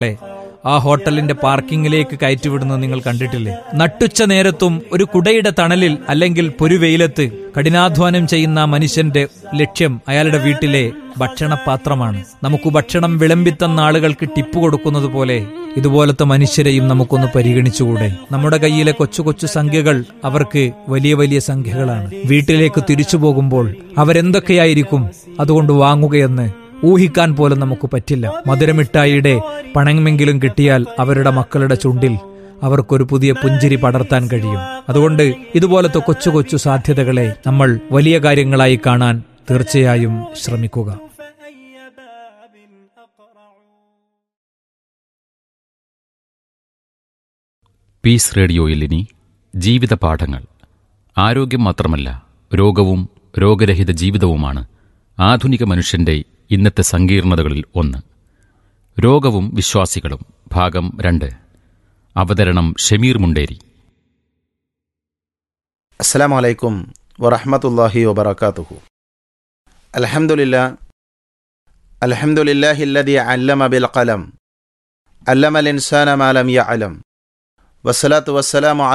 ആ ഹോട്ടലിന്റെ പാർക്കിങ്ങിലേക്ക് കയറ്റിവിടുന്നത് നിങ്ങൾ കണ്ടിട്ടില്ലേ നട്ടുച്ച നേരത്തും ഒരു കുടയുടെ തണലിൽ അല്ലെങ്കിൽ പൊരുവെയിലത്ത് കഠിനാധ്വാനം ചെയ്യുന്ന ആ മനുഷ്യന്റെ ലക്ഷ്യം അയാളുടെ വീട്ടിലെ ഭക്ഷണപാത്രമാണ് നമുക്ക് ഭക്ഷണം വിളമ്പിത്തന്ന ആളുകൾക്ക് ടിപ്പ് കൊടുക്കുന്നത് പോലെ ഇതുപോലത്തെ മനുഷ്യരെയും നമുക്കൊന്ന് പരിഗണിച്ചുകൂടെ നമ്മുടെ കയ്യിലെ കൊച്ചു കൊച്ചു സംഖ്യകൾ അവർക്ക് വലിയ വലിയ സംഖ്യകളാണ് വീട്ടിലേക്ക് തിരിച്ചു പോകുമ്പോൾ അവരെന്തൊക്കെയായിരിക്കും അതുകൊണ്ട് വാങ്ങുകയെന്ന് ഊഹിക്കാൻ പോലും നമുക്ക് പറ്റില്ല മധുരമിഠായിയുടെ പണമെങ്കിലും കിട്ടിയാൽ അവരുടെ മക്കളുടെ ചുണ്ടിൽ അവർക്കൊരു പുതിയ പുഞ്ചിരി പടർത്താൻ കഴിയും അതുകൊണ്ട് ഇതുപോലത്തെ കൊച്ചു കൊച്ചു സാധ്യതകളെ നമ്മൾ വലിയ കാര്യങ്ങളായി കാണാൻ തീർച്ചയായും ശ്രമിക്കുക പീസ് റേഡിയോയിൽ ഇനി ജീവിത പാഠങ്ങൾ ആരോഗ്യം മാത്രമല്ല രോഗവും രോഗരഹിത ജീവിതവുമാണ് ആധുനിക മനുഷ്യന്റെ ഇന്നത്തെ സങ്കീർണതകളിൽ ഒന്ന് രോഗവും വിശ്വാസികളും ഭാഗം രണ്ട് അവതരണം ഷമീർ മുണ്ടേരി അസ്സലാമു അലൈക്കും വറഹ്മത്തുള്ളാഹി വബറകാതുഹു അൽഹംദുലില്ലാ അൽഹംദുലില്ലാഹി അല്ലദി അല്ലമ ബിൽ ഖലം അല്ലമ അൽ ഇൻസാന മാ ലം യഅലം വസ്സലാത്തു വസ്സലാമു